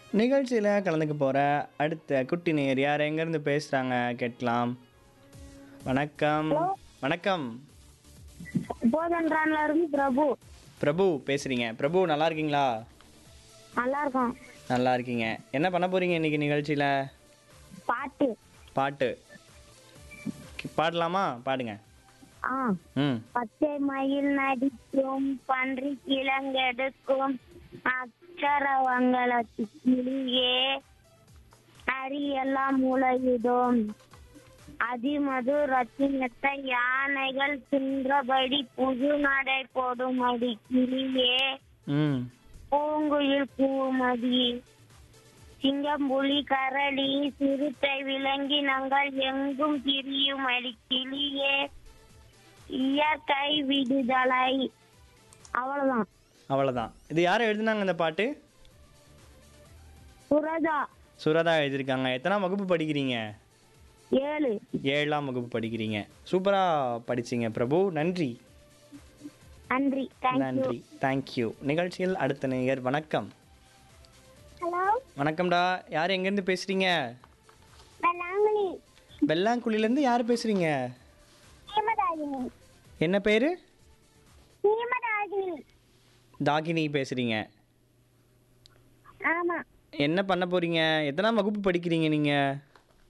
நிகழ்ச்சியில் கலந்துக்க போகிற அடுத்த குட்டி நேர் யார் எங்கேருந்து பேசுகிறாங்க கேட்கலாம் வணக்கம் வணக்கம் போதன்றான்ல இருந்து பிரபு பிரபு பேசுகிறீங்க பிரபு நல்லா இருக்கீங்களா நல்லா இருக்கும் நல்லா இருக்கீங்க என்ன பண்ண போகிறீங்க இன்னைக்கு நிகழ்ச்சியில் பாட்டு பாட்டு கி- பாடலாமா பாடுங்க ஆ ம் பச்சை மயில் நடிக்கும் பன்றி கிழங்கெடுக்கும் அக்ஷரவங்களத்து கிளியே அரியெல்லாம் முளையிடும் அதிமது ரத்தினத்தை யானைகள் தின்றபடி புது நடை போடும் அடி கிளியே ம் பூங்குயில் பூமதி சிங்கம் புலி கரடி சிறுத்தை விலங்கினங்கள் எங்கும் திரியும் அடி கிளியே இயற்கை விடுதலை அவ்வளவுதான் அவ்வளோதான் இது யார் எழுதுனாங்க இந்த பாட்டு புரதா சுரதா எழுதியிருக்காங்க எத்தனாம் வகுப்பு படிக்கிறீங்க ஏழு ஏழாம் வகுப்பு படிக்கிறீங்க சூப்பராக படிச்சீங்க பிரபு நன்றி நன்றி தேங்க்யூ நன்றி தேங்க்யூ நிகழ்ச்சியில் அடுத்த நேயர் வணக்கம் ஹலோ வணக்கம்டா யார் எங்கேருந்து பேசுகிறீங்க வேளாங்கண்ணி வெள்ளாங்குழிலேருந்து யார் பேசுகிறீங்க ஹேமதாகினி என்ன பேர் ஹேமதாகினி தாகினி பேசுகிறீங்க ஆமா என்ன பண்ண போகிறீங்க எத்தனாம் வகுப்பு படிக்கிறீங்க நீங்கள்